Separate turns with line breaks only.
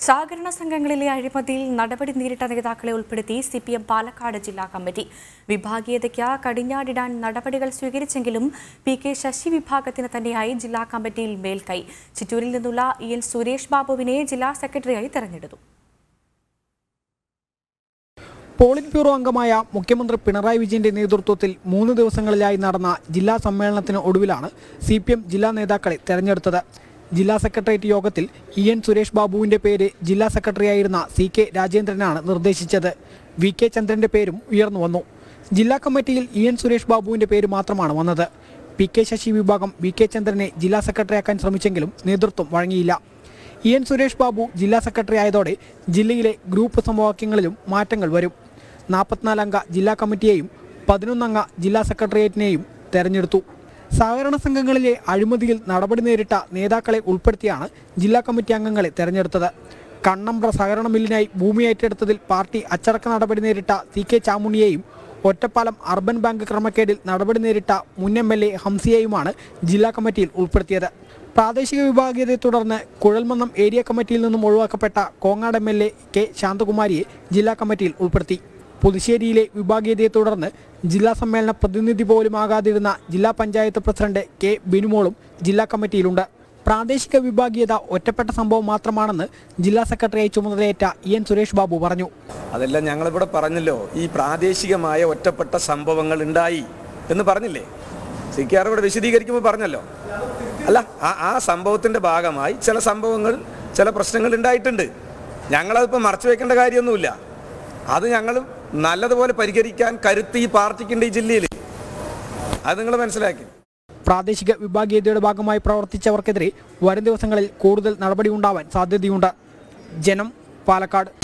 സഹകരണ സംഘങ്ങളിലെ അഴിമതിയിൽ നടപടി നേരിട്ട നേതാക്കളെ ഉൾപ്പെടുത്തി സി പി എം പാലക്കാട് ജില്ലാ കമ്മിറ്റി വിഭാഗീയതയ്ക്ക് കടിഞ്ഞാടിടാൻ നടപടികൾ സ്വീകരിച്ചെങ്കിലും പി കെ ശശി വിഭാഗത്തിന് തന്നെയായി ജില്ലാ കമ്മിറ്റിയിൽ മേൽക്കൈ ചിറ്റൂരിൽ നിന്നുള്ള ഇ എൻ സുരേഷ് ബാബുവിനെ ജില്ലാ സെക്രട്ടറിയായി തെരഞ്ഞെടുത്തു
പോളിറ്റ് ബ്യൂറോ അംഗമായ മുഖ്യമന്ത്രി പിണറായി വിജയന്റെ നേതൃത്വത്തിൽ മൂന്ന് ദിവസങ്ങളിലായി നടന്ന ജില്ലാ സമ്മേളനത്തിന് ഒടുവിലാണ് സി പി എം ജില്ലാ നേതാക്കളെ തെരഞ്ഞെടുത്തത് ജില്ലാ സെക്രട്ടേറിയറ്റ് യോഗത്തിൽ ഇ എൻ സുരേഷ് ബാബുവിന്റെ പേര് ജില്ലാ സെക്രട്ടറിയായിരുന്ന സി കെ രാജേന്ദ്രനാണ് നിർദ്ദേശിച്ചത് വി കെ ചന്ദ്രന്റെ പേരും ഉയർന്നു വന്നു ജില്ലാ കമ്മിറ്റിയിൽ ഇ എൻ സുരേഷ് ബാബുവിന്റെ പേര് മാത്രമാണ് വന്നത് പി കെ ശശി വിഭാഗം വി കെ ചന്ദ്രനെ ജില്ലാ സെക്രട്ടറിയാക്കാൻ ശ്രമിച്ചെങ്കിലും നേതൃത്വം വഴങ്ങിയില്ല ഇ എൻ സുരേഷ് ബാബു ജില്ലാ സെക്രട്ടറി ആയതോടെ ജില്ലയിലെ ഗ്രൂപ്പ് സമവാക്യങ്ങളിലും മാറ്റങ്ങൾ വരും നാൽപ്പത്തിനാലംഗ ജില്ലാ കമ്മിറ്റിയെയും പതിനൊന്നംഗ ജില്ലാ സെക്രട്ടേറിയറ്റിനെയും തെരഞ്ഞെടുത്തു സഹകരണ സംഘങ്ങളിലെ അഴിമതിയിൽ നടപടി നേരിട്ട നേതാക്കളെ ഉൾപ്പെടുത്തിയാണ് ജില്ലാ കമ്മിറ്റി അംഗങ്ങളെ തെരഞ്ഞെടുത്തത് കണ്ണമ്പ്ര സഹകരണ മില്ലിനായി ഭൂമി ഏറ്റെടുത്തതിൽ പാർട്ടി അച്ചടക്ക നടപടി നേരിട്ട സി കെ ചാമുണിയെയും ഒറ്റപ്പാലം അർബൻ ബാങ്ക് ക്രമക്കേടിൽ നടപടി നേരിട്ട മുൻ എം എൽ എ ഹംസിയെയുമാണ് ജില്ലാ കമ്മിറ്റിയിൽ ഉൾപ്പെടുത്തിയത് പ്രാദേശിക വിഭാഗീയതയെ തുടർന്ന് കുഴൽമന്നം ഏരിയ കമ്മിറ്റിയിൽ നിന്നും ഒഴിവാക്കപ്പെട്ട Kongad M L A K ശാന്തകുമാരിയെ ജില്ലാ കമ്മിറ്റിയിൽ ഉൾപ്പെടുത്തി പുതുശ്ശേരിയിലെ വിഭാഗീയതയെ തുടർന്ന് ജില്ലാ സമ്മേളന പ്രതിനിധി പോലും ആകാതിരുന്ന ജില്ലാ പഞ്ചായത്ത് പ്രസിഡന്റ് കെ ബിനുമോളും ജില്ലാ കമ്മിറ്റിയിലുണ്ട് പ്രാദേശിക വിഭാഗീയത ഒറ്റപ്പെട്ട സംഭവം മാത്രമാണെന്ന് ജില്ലാ സെക്രട്ടറിയായി ചുമതലയേറ്റ ഇ എൻ സുരേഷ് ബാബു പറഞ്ഞു
അതെല്ലാം ഞങ്ങളിവിടെ പറഞ്ഞല്ലോ ഈ പ്രാദേശികമായ ഒറ്റപ്പെട്ട സംഭവങ്ങൾ ഉണ്ടായി എന്ന് പറഞ്ഞില്ലേ സി കെ ആർ ഇവിടെ വിശദീകരിക്കുമ്പോൾ പറഞ്ഞല്ലോ അല്ല ആ ആ സംഭവത്തിൻ്റെ ഭാഗമായി ചില സംഭവങ്ങൾ ചില പ്രശ്നങ്ങൾ ഉണ്ടായിട്ടുണ്ട് ഞങ്ങളതിപ്പോൾ മറച്ചു വെക്കേണ്ട കാര്യമൊന്നുമില്ല അത് ഞങ്ങൾ നല്ലതുപോലെ പരിഹരിക്കാൻ കരുത്ത് ഈ പാർട്ടിക്കുണ്ട് ഈ ജില്ലയിൽ അത് നിങ്ങൾ മനസ്സിലാക്കി
പ്രാദേശിക വിഭാഗീയതയുടെ ഭാഗമായി പ്രവർത്തിച്ചവർക്കെതിരെ വരും ദിവസങ്ങളിൽ കൂടുതൽ നടപടി ഉണ്ടാവാൻ സാധ്യതയുണ്ട് ജനം പാലക്കാട്